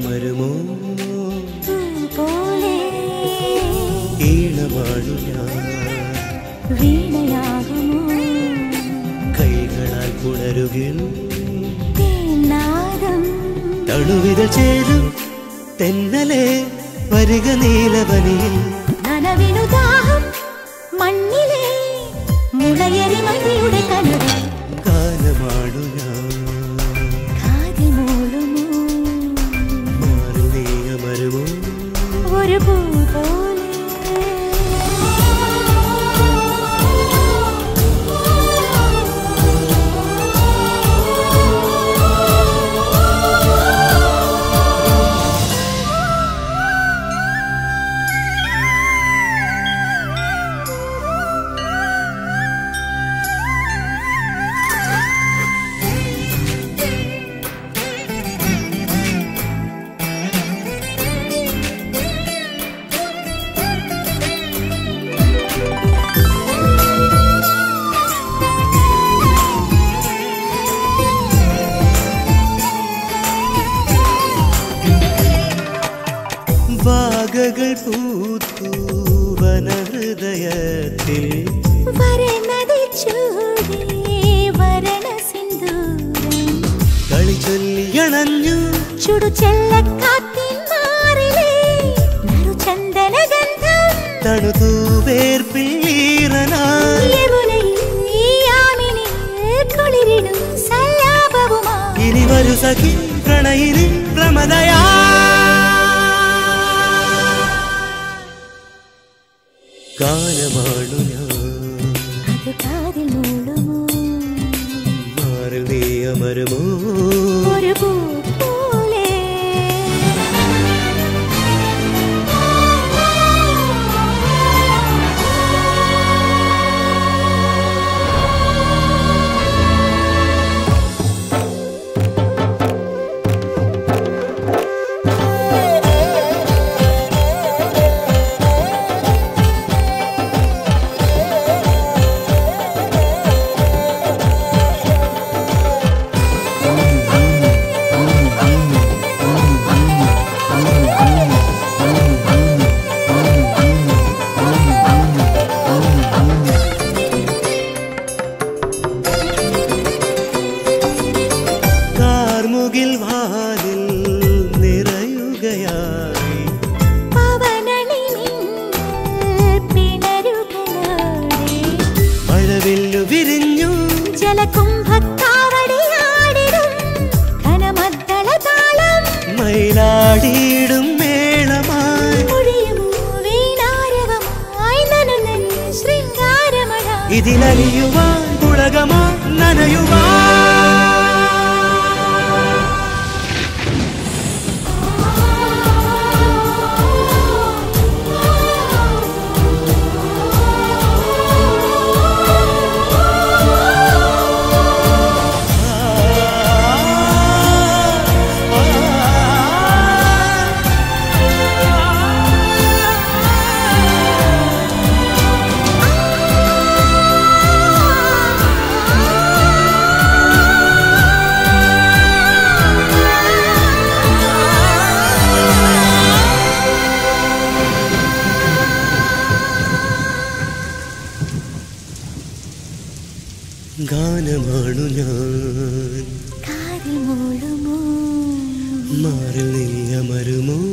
അമരുമോ പൂ പോലെ ഈണമാണു ഞാൻ വീണയാകുമോ കൈകളാൽ പുണരുകിൽ തേനാദം തണുവിതൾ ചെയ്തു തെന്നലെ വരിക നീലവനിയിൽ നനവിനു ദാഹം മണ്ണിലെ മുളയരി മണിയുടെ കനവ് ഗാനമാണു ഞാൻ കാതിൽ മൂളുമോ മാറിൽ നീ അമരുമോ ഒരു പൂ പോലെ വാഗകൾ പൂത്തു വനഹൃദയത്തിൽ വരണതി ചൂടേ വരണ സിന്ദൂരം കളി ചൊല്ലിയണഞ്ഞു ചുടു ചെല്ലക്കാത്തിൻ മാറിലേ നറുചന്ദന ഗന്ധം തണുതൂ വേർപ്പിള്ളീറനായി യമുനയിൽ ഈ യാമിനിയിൽ കുളിരിടും സല്ലാപവുമായി ഇനി വരു സഖി പ്രണയിനി പ്രമദയാ ഗാനമാണു ഞാൻ അത് കാതിൽ മൂളുമോ മാറിൽ നീ അമരുമോ ഒരു പൂ പോലെ കാർമുകിൽ വാലിൽ നിറയുകയായി പവനണി മിന്നൽ പിണരുകളോടെ മഴവില്ലു വിരിഞ്ഞു ജലകുംഭക്കാവടിയാടിടും ഘനമദ്ദളതാളം മയിലാടിയിടും മേളമായി മൊഴിയുമോ വീണാരവമായി നനുനൻ ശൃംഗാരമഴ ഇതിലലിയുവാൻ പുളകമോ നനയുവാൻ ഗാനമാണു ഞാൻ കാതിൽ മൂളുമോ മാറിൽ നീ അമരുമോ